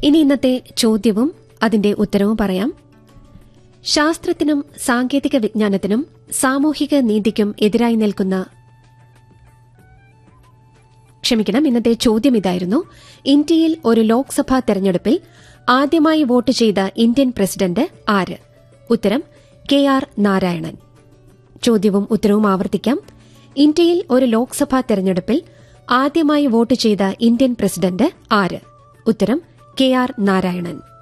ഇനി ഇന്നത്തെ ചോദ്യവും അതിന്റെ ഉത്തരവും പറയാം ശാസ്ത്രത്തിനും സാങ്കേതിക വിജ്ഞാനത്തിനും സാമൂഹിക നീതിക്കും എതിരായി നിൽക്കുന്ന ക്ഷമിക്കണം ഇന്നത്തെ ചോദ്യം ഇതായിരുന്നു ഇന്ത്യയിൽ ഒരു ലോക്സഭാ തെരഞ്ഞെടുപ്പിൽ ആദ്യമായി വോട്ട് ചെയ്ത ഇന്ത്യൻ പ്രസിഡന്റ് ആര് ഉത്തരം കെ ആർ നാരായണൻ ചോദ്യവും ഉത്തരവും ആവർത്തിക്കാം ഇന്ത്യയിൽ ഒരു ലോക്സഭാ തെരഞ്ഞെടുപ്പിൽ ആദ്യമായി വോട്ട് ചെയ്ത ഇന്ത്യൻ പ്രസിഡന്റ് ആര് ഉത്തരം കെ ആർ നാരായണൻ